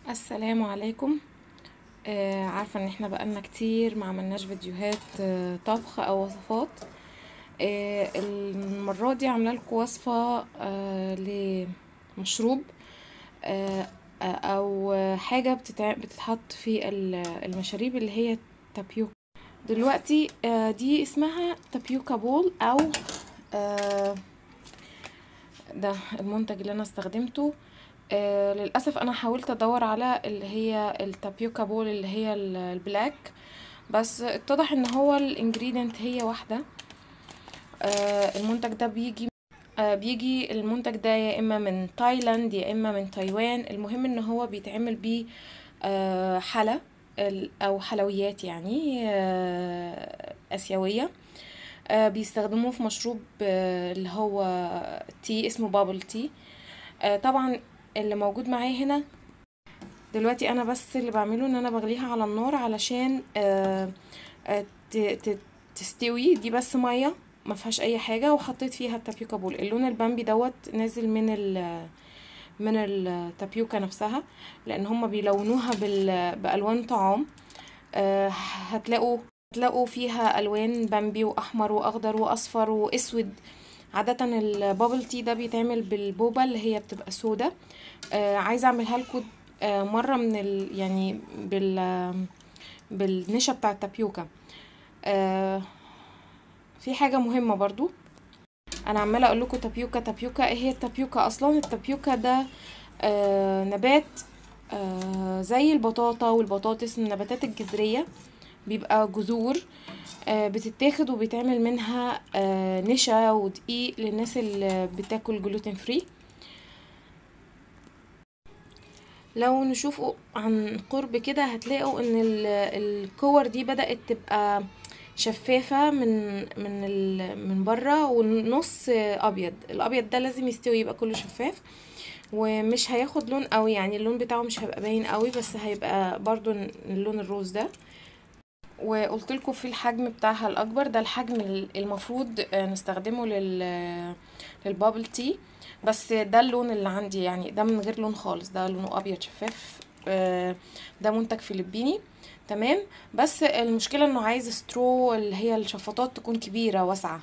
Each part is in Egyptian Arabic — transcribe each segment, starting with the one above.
السلام عليكم آه عارفة ان احنا بقالنا كتير ما عملناش فيديوهات آه طبخ او وصفات آه المرة دي عاملة لكم وصفة آه لمشروب آه آه، او حاجة بتتع... بتتحط في ال- المشاريب اللي هي تابيوكا دلوقتي آه دي اسمها تابيوكا بول او آه ده المنتج اللي انا استخدمته آه للاسف انا حاولت ادور على اللي هي التابيوكا بول اللي هي ال- البلاك بس اتضح ان هو الانجريدينت هي واحده آه المنتج ده بيجي آه بيجي المنتج ده يا اما من تايلاند يا اما من تايوان المهم ان هو بيتعمل بيه آه حلا ال- او حلويات يعني آه اسيويه آه بيستخدموه في مشروب آه اللي هو تي اسمه بابل تي آه طبعا اللي موجود معايا هنا دلوقتي انا بس اللي بعمله ان انا بغليها على النار علشان آه آه ت- ت- تستوي دي بس ميه ما فيهاش اي حاجه وحطيت فيها التابيوكا بول اللون البامبي دوت نازل من ال من التابيوكا نفسها لان هم بيلونوها بال بالوان طعام آه هتلاقوا هتلاقوا فيها الوان بامبي واحمر واخضر واصفر واسود عادة البابل تي ده بيتعمل بالبوبا اللي هي بتبقى سودا آه عايزة اعملها لكم آه مرة من ال يعني بال بالنشا بتاع التابيوكا آه في حاجة مهمة برضو انا عمالة اقول لكم تابيوكا تابيوكا ايه هي التابيوكا اصلا التابيوكا ده آه نبات آه زي البطاطا والبطاطس من النباتات الجذرية بيبقى جذور آه بتتاخد وبيتعمل منها آه نشا ودقيق للناس اللي بتاكل جلوتين فري لو نشوفه عن قرب كده هتلاقوا ان ال- الكور دي بدأت تبقى شفافة من من ال- من بره والنص ابيض الابيض ده لازم يستوي يبقى كله شفاف ومش هياخد لون قوي يعني اللون بتاعه مش هيبقى باين قوي بس هيبقى برضو اللون الروز ده وقلت لكم في الحجم بتاعها الاكبر ده الحجم المفروض نستخدمه لل للبابل تي بس ده اللون اللي عندي يعني ده من غير لون خالص ده لونه ابيض شفاف آه، ده منتج فلبيني تمام بس المشكله انه عايز سترو اللي هي الشفاطات تكون كبيره واسعه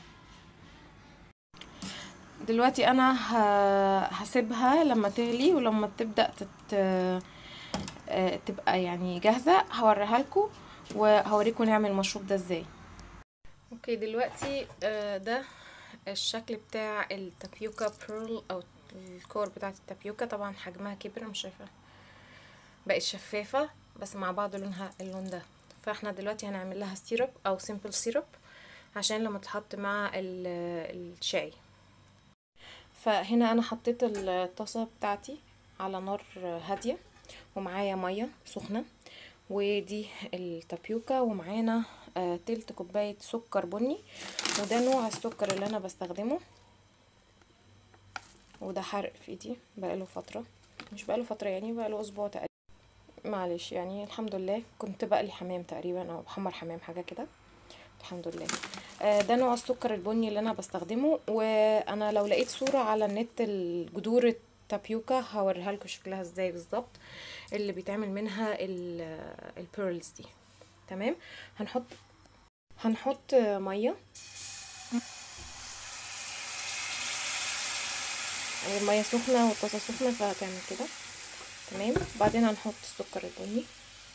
دلوقتي انا ه- هسيبها لما تغلي ولما تبدا تت... آه، تبقى يعني جاهزه هوريها لكم وهوريكم نعمل المشروب ده ازاي اوكي دلوقتي آه، ده الشكل بتاع التابيوكا بيرل او الكور بتاعت التابيوكا طبعا حجمها كبر مش شايفه بقت شفافه بس مع بعض لونها اللون ده فاحنا دلوقتي هنعمل لها سيرب او سيمبل سيرب عشان لما تحط مع ال- الشاي فهنا انا حطيت الطاسه بتاعتي على نار هاديه ومعايا ميه سخنه ودي التابيوكا ومعانا آه تلت كوبايه سكر بني وده نوع السكر اللي انا بستخدمه وده حرق في ايدي بقاله فتره مش بقاله فتره يعني بقاله اسبوع تقريبا معلش يعني الحمد لله كنت بقلي حمام تقريبا او بحمر حمام حاجه كده الحمد لله آه ده نوع السكر البني اللي انا بستخدمه وانا لو لقيت صوره على النت الجذور التابيوكا هوريها لكم شكلها ازاي بالظبط اللي بيتعمل منها البيرلز دي تمام هنحط هنحط ميه الميه سخنه والطاسه سخنه فهتعمل كده تمام بعدين هنحط السكر البني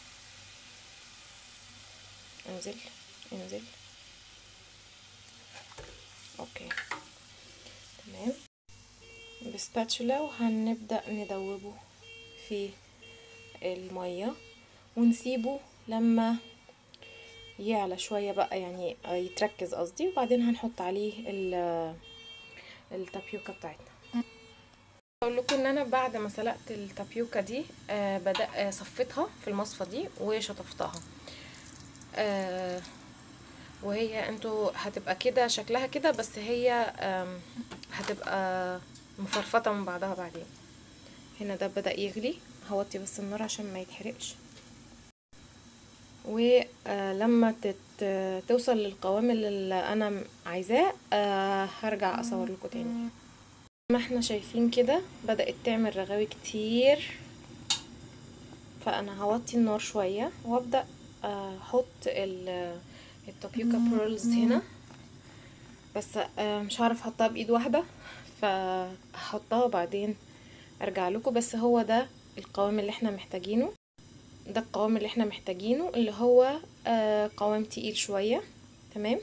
انزل انزل اوكي تمام بسباتشولا وهنبدأ ندوبه في المية ونسيبه لما يعلى شوية بقى يعني يتركز قصدي وبعدين هنحط عليه ال- التابيوكا بتاعتنا اقول لكم ان انا بعد ما سلقت التابيوكا دي آه بدأ آه صفيتها في المصفى دي وشطفتها آه وهي انتوا هتبقى كده شكلها كده بس هي آم، هتبقى مفرفطة من بعضها بعدين هنا ده بدأ يغلي هوطي بس النار عشان ما يتحرقش ولما تت... توصل للقوام اللي انا عايزاه آه، هرجع اصور لكم تاني ما احنا شايفين كده بدأت تعمل رغاوي كتير فانا هوطي النار شويه وابدا احط التابيوكا بيرلز هنا بس مش هعرف احطها بايد واحده فهحطها وبعدين ارجع لكم بس هو ده القوام اللي احنا محتاجينه ده القوام اللي احنا محتاجينه اللي هو قوام تقيل شويه تمام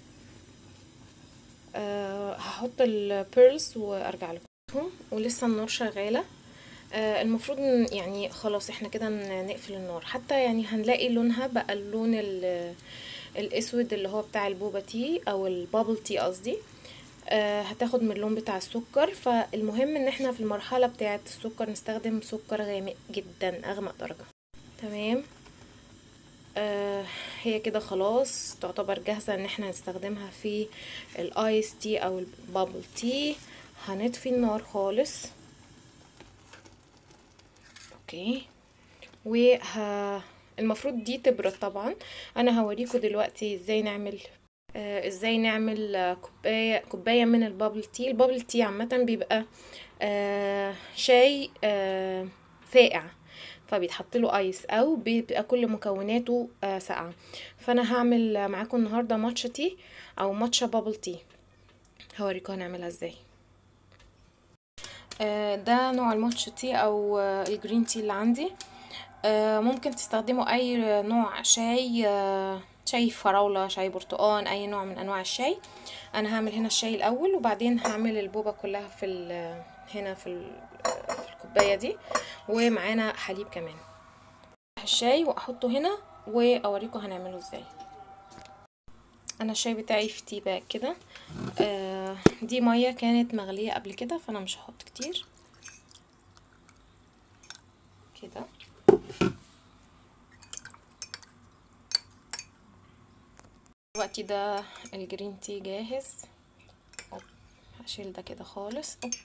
أه هحط البيرلز وارجع لكم ولسه النار شغاله أه المفروض يعني خلاص احنا كده نقفل النار حتى يعني هنلاقي لونها بقى اللون الاسود اللي هو بتاع البوبا تي او البابل تي قصدي أه هتاخد من اللون بتاع السكر فالمهم ان احنا في المرحله بتاعه السكر نستخدم سكر غامق جدا اغمق درجه تمام آه هي كده خلاص تعتبر جاهزة ان احنا نستخدمها في الايس تي او البابل تي هنطفي النار خالص اوكي وه... المفروض دي تبرد طبعا انا هوريكم دلوقتي ازاي نعمل آه ازاي نعمل آه كوبايه كوبايه من البابل تي البابل تي عامه بيبقى آه شاي آه ساقع فبيتحط له ايس او بيبقى كل مكوناته آه ساقعه فانا هعمل معاكم النهارده ماتشا تي او ماتشا بابل تي هوريكم هنعملها ازاي آه ده نوع الماتشا تي او آه الجرين تي اللي عندي آه ممكن تستخدموا اي نوع شاي آه شاي فراولة شاي برتقان اي نوع من انواع الشاي انا هعمل هنا الشاي الاول وبعدين هعمل البوبة كلها في هنا في في الكوبايه دي ومعانا حليب كمان الشاي واحطه هنا واوريكم هنعمله ازاي انا الشاي بتاعي في تي باك كده آه دي ميه كانت مغليه قبل كده فانا مش هحط كتير كده دلوقتي ده الجرين تي جاهز أوب. هشيل ده كده خالص أوب.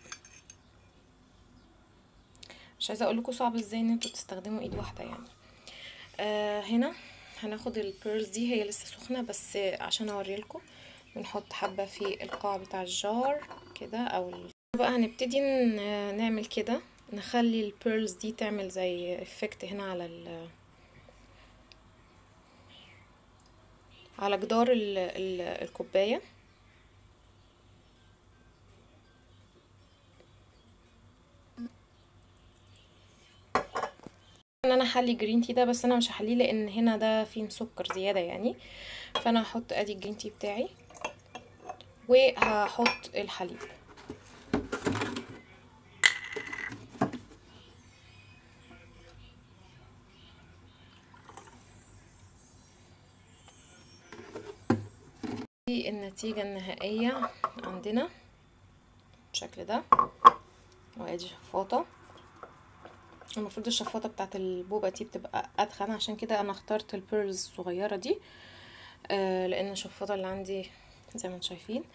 مش عايزه اقول لكم صعب ازاي ان انتوا تستخدموا ايد واحده يعني آه هنا هناخد البيرلز دي هي لسه سخنه بس عشان اوريلكم بنحط حبه في القاع بتاع الجار كده او ال... بقى هنبتدي نعمل كده نخلي البيرلز دي تعمل زي افكت هنا على ال على جدار ال ال الكوبايه ان انا احلي جرين تي ده بس انا مش هحليه لان هنا ده فيه سكر زياده يعني فانا هحط ادي الجرين تي بتاعي وهحط الحليب دي النتيجة النهائية عندنا بالشكل ده وادي شفاطة المفروض الشفاطه بتاعت البوبه دي بتبقى ادخن عشان كده انا اخترت البيرلز الصغيره دي آه لان الشفاطه اللي عندي زي ما انتم شايفين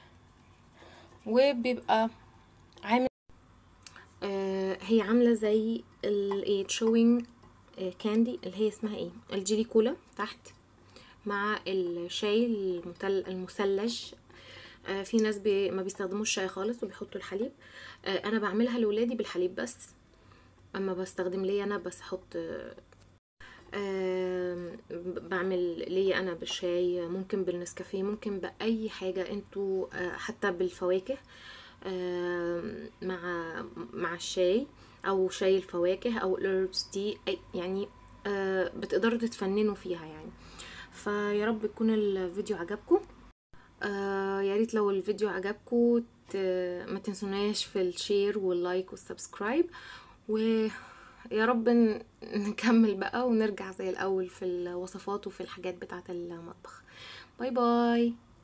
وبيبقى عامل آه هي عامله زي الايه تشوينج كاندي اللي هي اسمها ايه الجيلي كولا تحت مع الشاي المتل... المثلج آه في ناس بي... ما بيستخدموش شاي خالص وبيحطوا الحليب آه انا بعملها لاولادي بالحليب بس اما بستخدم ليا انا بس احط آه بعمل ليا انا بالشاي ممكن بالنسكافيه ممكن باي حاجه انتوا آه حتى بالفواكه آه مع مع الشاي او شاي الفواكه او الهربس دي يعني بتقدروا تتفننوا فيها يعني فيا رب يكون الفيديو عجبكم يا ريت لو الفيديو عجبكم ما تنسوناش في الشير واللايك والسبسكرايب ويا رب نكمل بقى ونرجع زي الاول في الوصفات وفي الحاجات بتاعه المطبخ باي باي